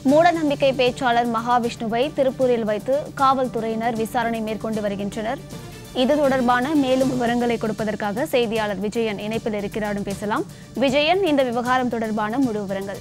மூடநம்பிக்கை பேச்சாளர் மகாவிஷ்ணுவை திருப்பூரில் வைத்து காவல்துறையினர் விசாரணை மேற்கொண்டு வருகின்றனர் இது தொடர்பான மேலும் விவரங்களை கொடுப்பதற்காக செய்தியாளர் விஜயன் இணைப்பில் இருக்கிறாரும் பேசலாம் விஜயன் இந்த விவகாரம் தொடர்பான முழு விவரங்கள்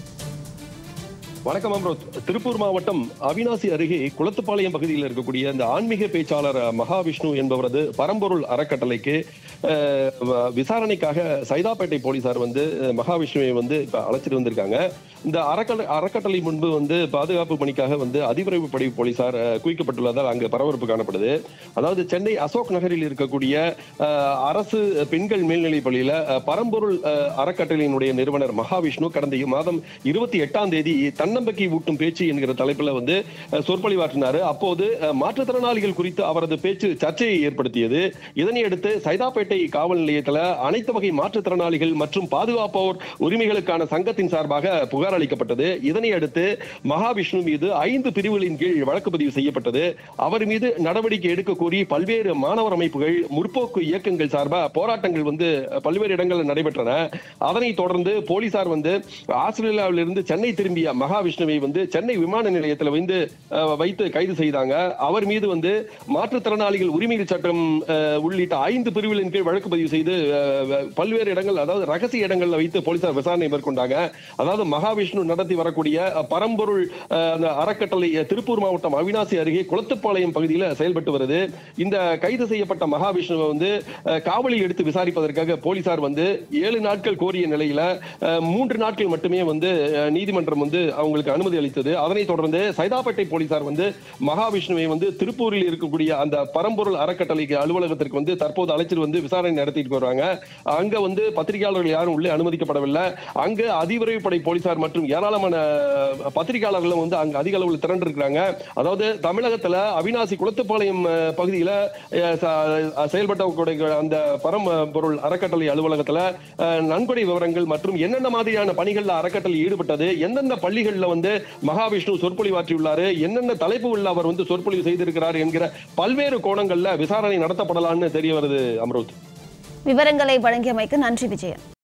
வணக்கம் அம்ரோத் திருப்பூர் மாவட்டம் அவினாசி அருகே குளத்துப்பாளையம் பகுதியில் இருக்கக்கூடிய இந்த ஆன்மீக பேச்சாளர் மகாவிஷ்ணு என்பவரது பரம்பொருள் அறக்கட்டளைக்கு அஹ், வ- விசாரணைக்காக சைதாப்பேட்டை போலீசார் வந்து அஹ், மகாவிஷ்ணுவை வந்து இப்ப அழைச்சிட்டு வந்திருக்காங்க இந்த அறக்கட்டளை அறக்கட்டளை முன்பு வந்து பாதுகாப்பு பணிக்காக வந்து அதிவிரைவு படை போலீசார் அஹ், குவிக்கப்பட்டுள்ளதால் அங்கு பரபரப்பு காணப்படுது அதாவது சென்னை அசோக் நகரில் இருக்கக்கூடிய அஹ், அரசு பெண்கள் மேல்நிலைப் பள்ளியில அஹ், பரம்பொருள் அஹ், அறக்கட்டளையினுடைய நிறுவனர் மகாவிஷ்ணு கடந்த மாதம் இருபத்தி எட்டாம் தேதி தன்னம்பிக்கை ஊட்டும் பேச்சு என்கிற தலைப்புல வந்து அஹ், சொற்பொழிவாற்றினாரு அப்போது அஹ், மாற்றுத்திறனாளிகள் குறித்து அவரது பேச்சு சர்ச்சையை ஏற்படுத்தியது இதனையடுத்து சைதாப்பேட்டை காவல் நிலையத்துல அனைத்து வகை மாற்றுத்திறனாளிகள் மற்றும் பாதுகாப்போர் உரிமைகளுக்கான சங்கத்தின் சார்பாக புகார் அளிக்கப்பட்டது இதனை அடுத்து மகாவிஷ்ணு மீது ஐந்து பிரிவுகளின் கீழ் வழக்கு பதிவு செய்யப்பட்டது அவர் மீது நடவடிக்கை எடுக்க கோரி பல்வேறு மாணவர் அமைப்புகள் முற்போக்கு இயக்கங்கள் சார்பா போராட்டங்கள் வந்து பல்வேறு இடங்களில் நடைபெற்றன அதனைத் தொடர்ந்து போலீசார் வந்து ஆஸ்திரேலியாவில் இருந்து சென்னை திரும்பிய மகாவிஷ்ணுவை வந்து சென்னை விமான நிலையத்தில் வந்து அஹ், வைத்து கைது செய்தாங்க அவர் மீது வந்து மாற்றுத்திறனாளிகள் உரிமைகள் சட்டம் அஹ், உள்ளிட்ட ஐந்து பிரிவுகளின் கீழ் வழக்கு பதிவு செய்து அஹ், பல்வேறு இடங்கள் அதாவது ரகசிய இடங்கள்ல வைத்து போலீசார் விசாரணை மேற்கொண்டாங்க அதாவது மகாவிஷ்ணு நடத்தி வரக்கூடிய அஹ், பரம்பொருள் அஹ், அந்த அறக்கட்டளை அஹ், திருப்பூர் மாவட்டம் அவினாசி அருகே குளத்துப்பாளையம் பகுதியில் செயல்பட்டு வருது இந்த கைது செய்யப்பட்ட மகாவிஷ்ணுவை வந்து அஹ், காவலில் எடுத்து விசாரிப்பதற்காக போலீசார் வந்து ஏழு நாட்கள் கோரிய நிலையில அஹ், மூன்று நாட்கள் மட்டுமே வந்து அஹ், நீதிமன்றம் வந்து அவங்களுக்கு அனுமதி அளித்தது அதனைத் தொடர்ந்து சைதாப்பேட்டை போலீசார் வந்து மகாவிஷ்ணுவை வந்து திருப்பூரில் இருக்கக்கூடிய அந்த பரம்பொருள் அறக்கட்டளைக்கு அலுவலகத்திற்கு வந்து தற்போது அழைச்சிட்டு வந்து விசாரணை நடத்திட்டு வர்றாங்க அங்க வந்து பத்திரிகையாளர்கள் யாரும் உள்ளே அனுமதிக்கப்படவில்லை அங்க அதிவிரைவு படை போலீசார் மற்றும் ஏராளமான அஹ், பத்திரிகையாளர்களும் வந்து அங்க அதிக அளவில் திரண்டு இருக்கிறாங்க அதாவது தமிழகத்துல அவினாசி குளத்துப்பாளையம் அஹ், பகுதியில அஹ், ச- செயல்பட்டக்கூடிய அந்த பரம் பொருள் அறக்கட்டளை அலுவலகத்துல அஹ், நன்கொடை விவரங்கள் மற்றும் என்னென்ன மாதிரியான பணிகள்ல அறக்கட்டளை ஈடுபட்டது எந்தெந்த பள்ளிகள்ல வந்து மகாவிஷ்ணு சொற்பொழிவாற்றியுள்ளாரு என்னென்ன தலைப்புகள்ல அவர் வந்து சொற்பொழிவு செய்திருக்கிறார் என்கிற பல்வேறு கோணங்கள்ல விசாரணை நடத்தப்படலாம்னு தெரிய வருது அம்ருத் விவரங்களை வழங்கியமைக்கு நன்றி விஜயன்